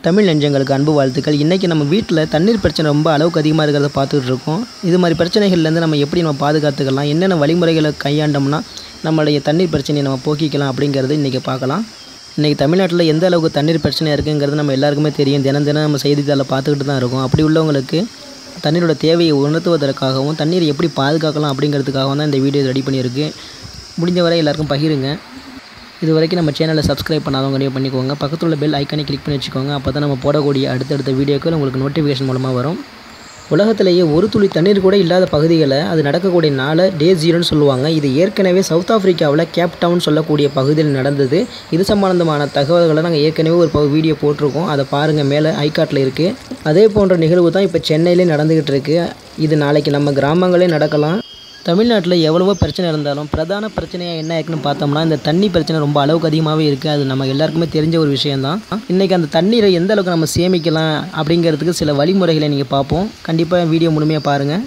தமிழ் நெஞ்சங்களுக்கு அன்பு வாழ்த்துக்கள் இன்றைக்கி நம்ம வீட்டில் தண்ணீர் பிரச்சனை ரொம்ப அளவுக்கு அதிகமாக இருக்கிறத பார்த்துட்டு இருக்கோம் இது மாதிரி பிரச்சனைகள்லேருந்து நம்ம எப்படி நம்ம பாதுகாத்துக்கலாம் என்னென்ன வழிமுறைகளை கையாண்டோம்னா நம்மளுடைய தண்ணீர் பிரச்சனையை நம்ம போக்கிக்கலாம் அப்படிங்கிறது இன்றைக்கி பார்க்கலாம் இன்றைக்கி தமிழ்நாட்டில் எந்த அளவுக்கு தண்ணீர் பிரச்சனை இருக்குங்கிறது நம்ம எல்லாருக்குமே தெரியும் தினம் தினம் நம்ம செய்தித்தாளில் பார்த்துக்கிட்டு தான் இருக்கோம் அப்படி உள்ளவங்களுக்கு தண்ணீரோட தேவையை உணர்த்துவதற்காகவும் தண்ணீரை எப்படி பாதுகாக்கலாம் அப்படிங்கிறதுக்காகவும் தான் இந்த வீடியோ ரெடி பண்ணியிருக்கு முடிஞ்ச வரை எல்லாருக்கும் பகிருங்க இது வரைக்கும் நம்ம சேனலை சப்ஸ்கிரைப் பண்ணாதவங்க நிறைய பண்ணிக்கோங்க பக்கத்தில் உள்ள பெல் ஐக்கானை கிளிக் பண்ணி வச்சுக்கோங்க அப்போ தான் நம்ம போடக்கூடிய அடுத்தடுத்த வீடியோக்கள் உங்களுக்கு நோட்டிஃபிகேஷன் மூலமாக வரும் உலகத்திலேயே ஒரு துளி தண்ணீர் கூட இல்லாத பகுதிகளை அது நடக்கக்கூடிய நாளை டே ஜீரோன்னு சொல்லுவாங்க இது ஏற்கனவே சவுத் ஆஃப்ரிக்காவில் கேப் டவுன் சொல்லக்கூடிய பகுதியில் நடந்தது இது சம்பந்தமான தகவல்களை நாங்கள் ஏற்கனவே ஒரு பகு- வீடியோ போட்டிருக்கோம் அதை பாருங்கள் மேலே ஐகாட்டில் இருக்குது அதே போன்ற நிகழ்வு தான் இப்போ சென்னையிலே நடந்துக்கிட்டு இருக்கு இது நாளைக்கு நம்ம கிராமங்களே நடக்கலாம் தமிழ்நாட்டில் எவ்வளவோ பிரச்சனை இருந்தாலும் பிரதான பிரச்சனையாக என்ன இருக்குன்னு பார்த்தோம்னா இந்த தண்ணி பிரச்சனை ரொம்ப அளவுக்கு அதிகமாகவே இருக்குது அது நம்ம எல்லாருக்குமே தெரிஞ்ச ஒரு விஷயந்தான் இன்றைக்கி அந்த தண்ணீரை எந்த அளவுக்கு நம்ம சேமிக்கலாம் அப்படிங்கிறதுக்கு சில வழிமுறைகளை நீங்கள் பார்ப்போம் கண்டிப்பாக வீடியோ முழுமையாக பாருங்கள்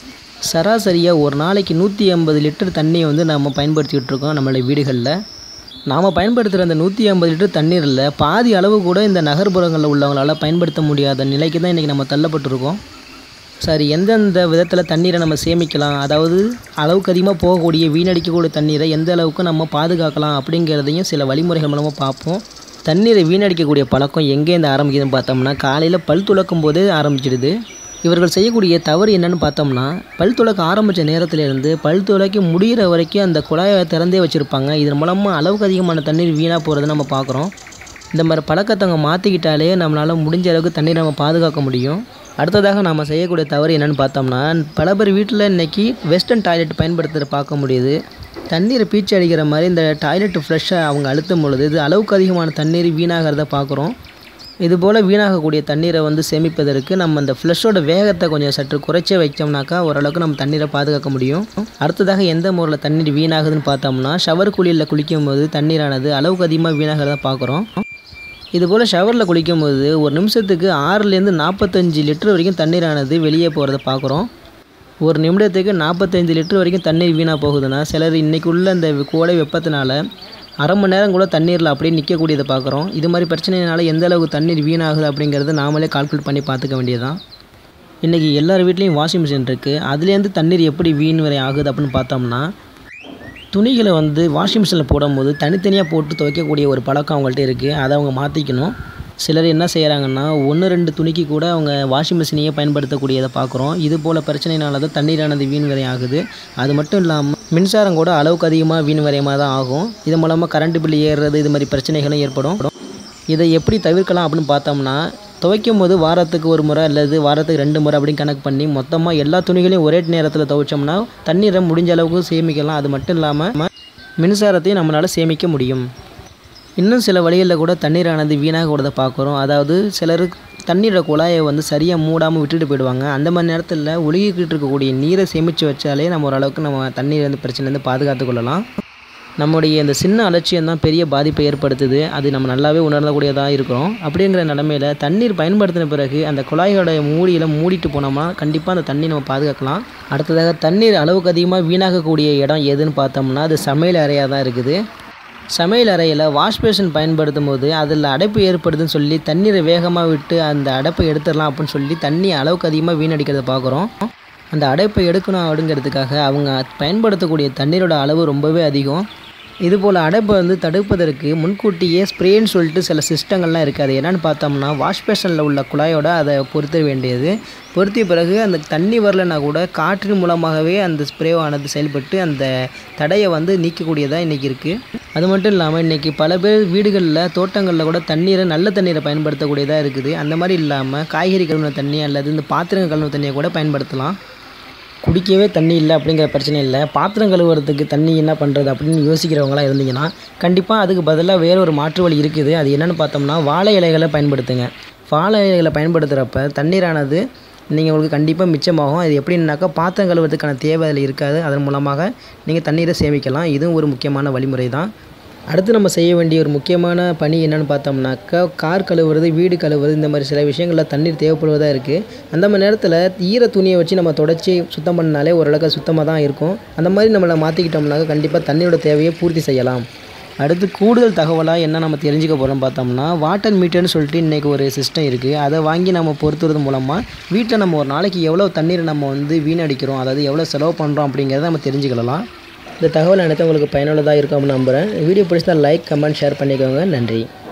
சராசரியாக ஒரு நாளைக்கு நூற்றி ஐம்பது லிட்டர் தண்ணியை வந்து நம்ம பயன்படுத்திகிட்டு இருக்கோம் நம்மளுடைய வீடுகளில் நாம் பயன்படுத்துகிற அந்த நூற்றி ஐம்பது லிட்டர் தண்ணீரில் பாதி அளவு கூட இந்த நகர்ப்புறங்களில் உள்ளவங்களால் பயன்படுத்த முடியாத நிலைக்கு தான் இன்றைக்கி நம்ம தள்ளப்பட்டிருக்கோம் சரி எந்தெந்த விதத்தில் தண்ணீரை நம்ம சேமிக்கலாம் அதாவது அளவுக்கு அதிகமாக போகக்கூடிய வீணடிக்கக்கூடிய தண்ணீரை எந்த அளவுக்கு நம்ம பாதுகாக்கலாம் அப்படிங்கிறதையும் சில வழிமுறைகள் மூலமாக பார்ப்போம் தண்ணீரை வீணடிக்கக்கூடிய பழக்கம் எங்கேருந்து ஆரம்பிக்குதுன்னு பார்த்தோம்னா காலையில் பல் துலக்கும் போதே ஆரம்பிச்சிடுது இவர்கள் செய்யக்கூடிய தவறு என்னன்னு பார்த்தோம்னா பல் துலக்க ஆரம்பித்த நேரத்திலேருந்து பல் துலக்கி முடிகிற வரைக்கும் அந்த குழாயை திறந்தே வச்சுருப்பாங்க இதன் மூலமாக அளவுக்கு அதிகமான தண்ணீர் வீணாக போகிறத நம்ம பார்க்குறோம் இந்த மாதிரி பழக்கத்தை அவங்க மாற்றிக்கிட்டாலே நம்மளால் முடிஞ்ச அளவுக்கு தண்ணீரை நம்ம பாதுகாக்க முடியும் அடுத்ததாக நாம் செய்யக்கூடிய தவறு என்னென்னு பார்த்தோம்னா பல பேர் வீட்டில் இன்றைக்கி வெஸ்டர்ன் டாய்லெட் பயன்படுத்துகிற பார்க்க முடியுது தண்ணீரை பீச்சு அடிக்கிற மாதிரி இந்த டாய்லெட் ஃப்ளஷ்ஷை அவங்க அழுத்தும் பொழுது இது அளவுக்கு அதிகமான தண்ணீர் வீணாகிறத பார்க்குறோம் இதுபோல் வீணாகக்கூடிய தண்ணீரை வந்து சேமிப்பதற்கு நம்ம இந்த ஃப்ளஷோட வேகத்தை கொஞ்சம் சற்று குறைச்சே வைச்சோம்னாக்கா ஓரளவுக்கு நம்ம தண்ணீரை பாதுகாக்க முடியும் அடுத்ததாக எந்த முறையில் தண்ணீர் வீணாகுதுன்னு பார்த்தோம்னா ஷவர் குளியலில் குளிக்கும்போது தண்ணீரானது அளவுக்கு அதிகமாக வீணாகிறத பார்க்குறோம் இதுபோல் ஷவரில் குளிக்கும்போது ஒரு நிமிஷத்துக்கு ஆறுலேருந்து நாற்பத்தஞ்சு லிட்டர் வரைக்கும் தண்ணீரானது வெளியே போகிறத பார்க்குறோம் ஒரு நிமிடத்துக்கு நாற்பத்தஞ்சு லிட்டர் வரைக்கும் தண்ணீர் வீணாக போகுதுன்னா சிலர் இன்றைக்கி உள்ள இந்த கோடை வெப்பத்தினால அரை மணி நேரம் கூட தண்ணீரில் அப்படியே நிற்கக்கூடியதை பார்க்குறோம் இது மாதிரி பிரச்சனையினால எந்த அளவுக்கு தண்ணீர் வீணாகுது அப்படிங்கிறது நாமளே கால்குலேட் பண்ணி பார்த்துக்க வேண்டியதுதான் இன்றைக்கி எல்லார் வீட்லேயும் வாஷிங் மிஷின் இருக்குது அதுலேருந்து தண்ணீர் எப்படி வீண் வரை ஆகுது அப்படின்னு பார்த்தோம்னா துணிகளை வந்து வாஷிங் மிஷினில் போடும்போது தனித்தனியாக போட்டு துவைக்கக்கூடிய ஒரு பழக்கம் அவங்கள்ட்ட இருக்குது அதை அவங்க மாற்றிக்கணும் சிலர் என்ன செய்கிறாங்கன்னா ஒன்று ரெண்டு துணிக்கு கூட அவங்க வாஷிங் மிஷினையே பயன்படுத்தக்கூடியதை பார்க்குறோம் இது போல் பிரச்சனைனால தான் தண்ணீரானது வீண் விரை ஆகுது அது மட்டும் இல்லாமல் மின்சாரம் கூட அளவுக்கு அதிகமாக வீண் விரயமாக தான் ஆகும் இது மூலமாக கரண்ட் பில் ஏறுறது இது மாதிரி பிரச்சனைகளும் ஏற்படும் இதை எப்படி தவிர்க்கலாம் அப்படின்னு பார்த்தோம்னா துவைக்கும் போது வாரத்துக்கு ஒரு முறை அல்லது வாரத்துக்கு ரெண்டு முறை அப்படின்னு கணக்கு பண்ணி மொத்தமாக எல்லா துணிகளையும் ஒரே நேரத்தில் துவைச்சோம்னா தண்ணீரை முடிஞ்ச அளவுக்கு சேமிக்கலாம் அது மட்டும் இல்லாமல் மின்சாரத்தையும் நம்மளால் சேமிக்க முடியும் இன்னும் சில வழிகளில் கூட தண்ணீரானது வீணாக கூடதை பார்க்குறோம் அதாவது சிலர் தண்ணீரோட குழாயை வந்து சரியாக மூடாமல் விட்டுட்டு போயிடுவாங்க அந்த மாதிரி நேரத்தில் ஒழுகிக்கிட்டு இருக்கக்கூடிய நீரை சேமித்து வச்சாலே நம்ம ஓரளவுக்கு நம்ம தண்ணீர் வந்து பிரச்சனைலேருந்து பாதுகாத்து கொள்ளலாம் நம்முடைய இந்த சின்ன அலட்சியம் தான் பெரிய பாதிப்பை ஏற்படுத்துது அது நம்ம நல்லாவே உணரக்கூடியதாக இருக்கிறோம் அப்படிங்கிற நிலமையில தண்ணீர் பயன்படுத்தின பிறகு அந்த குழாயோட மூடியில் மூடிட்டு போனோம்னா கண்டிப்பாக அந்த தண்ணி நம்ம பாதுகாக்கலாம் அடுத்ததாக தண்ணீர் அளவுக்கு அதிகமாக வீணாகக்கூடிய இடம் எதுன்னு பார்த்தோம்னா அது சமையல் அறையாக தான் இருக்குது சமையல் அறையில் வாஷ் பேஷன் பயன்படுத்தும் போது அதில் அடைப்பு ஏற்படுதுன்னு சொல்லி தண்ணீரை வேகமாக விட்டு அந்த அடைப்பை எடுத்துடலாம் அப்படின்னு சொல்லி தண்ணி அளவுக்கு அதிகமாக வீணடிக்கிறத பார்க்குறோம் அந்த அடைப்பை எடுக்கணும் அப்படிங்கிறதுக்காக அவங்க பயன்படுத்தக்கூடிய தண்ணீரோட அளவு ரொம்பவே அதிகம் இதுபோல் அடைப்பை வந்து தடுப்பதற்கு முன்கூட்டியே ஸ்ப்ரேன்னு சொல்லிட்டு சில சிஸ்டங்கள்லாம் இருக்குது அது என்னென்னு பார்த்தோம்னா வாஷ் பேஷனில் உள்ள குழாயோட அதை பொருத்த வேண்டியது பொருத்திய பிறகு அந்த தண்ணி வரலைன்னா கூட காற்றின் மூலமாகவே அந்த ஸ்ப்ரேவானது செயல்பட்டு அந்த தடையை வந்து நீக்கக்கூடியதாக இன்றைக்கி இருக்குது அது மட்டும் இல்லாமல் இன்றைக்கி பல பேர் வீடுகளில் தோட்டங்களில் கூட தண்ணீரை நல்ல தண்ணீரை பயன்படுத்தக்கூடியதாக இருக்குது அந்த மாதிரி இல்லாமல் காய்கறி கழுவின தண்ணி அல்லது இந்த பாத்திரங்கள் கழுவின தண்ணியை கூட பயன்படுத்தலாம் குடிக்கவே தண்ணி இல்லை அப்படிங்கிற பிரச்சனை இல்லை பாத்திரம் கழுவுறதுக்கு தண்ணி என்ன பண்ணுறது அப்படின்னு யோசிக்கிறவங்களாம் இருந்தீங்கன்னா கண்டிப்பாக அதுக்கு பதிலாக வேற ஒரு மாற்று வழி இருக்குது அது என்னென்னு பார்த்தோம்னா வாழை இலைகளை பயன்படுத்துங்க வாழை இலைகளை பயன்படுத்துகிறப்ப தண்ணீரானது நீங்கள் உங்களுக்கு கண்டிப்பாக மிச்சமாகும் அது எப்படின்னாக்கா பாத்திரம் கழுவுறதுக்கான தேவை அதில் இருக்காது அதன் மூலமாக நீங்கள் தண்ணீரை சேமிக்கலாம் இதுவும் ஒரு முக்கியமான வழிமுறை தான் அடுத்து நம்ம செய்ய வேண்டிய ஒரு முக்கியமான பணி என்னென்னு பார்த்தோம்னாக்கா கார் கழுவுறது வீடு கழுவுறது இந்த மாதிரி சில விஷயங்களில் தண்ணீர் தேவைப்படுவதாக இருக்குது அந்த மாதிரி நேரத்தில் ஈர துணியை வச்சு நம்ம தொடச்சி சுத்தம் பண்ணாலே ஓரளவுக்கு சுத்தமாக தான் இருக்கும் அந்த மாதிரி நம்மளை மாற்றிக்கிட்டோம்னாக்கா கண்டிப்பாக தண்ணியோட தேவையை பூர்த்தி செய்யலாம் அடுத்து கூடுதல் தகவலாக என்ன நம்ம தெரிஞ்சுக்க போகிறோம் பார்த்தோம்னா வாட்டர் மீட்டர்னு சொல்லிட்டு இன்றைக்கி ஒரு சிஸ்டம் இருக்குது அதை வாங்கி நம்ம பொறுத்துறது மூலமாக வீட்டில் நம்ம ஒரு நாளைக்கு எவ்வளோ தண்ணீரை நம்ம வந்து வீணடிக்கிறோம் அதாவது எவ்வளோ செலவு பண்ணுறோம் அப்படிங்கிறத நம்ம தெரிஞ்சுக்கலாம் இந்த தகவல் அனைத்தும் உங்களுக்கு பயனுள்ளதாக இருக்கும் அப்படின்னு நம்புகிறேன் வீடியோ பிடிச்சா லைக் கமெண்ட் ஷேர் பண்ணிக்கோங்க நன்றி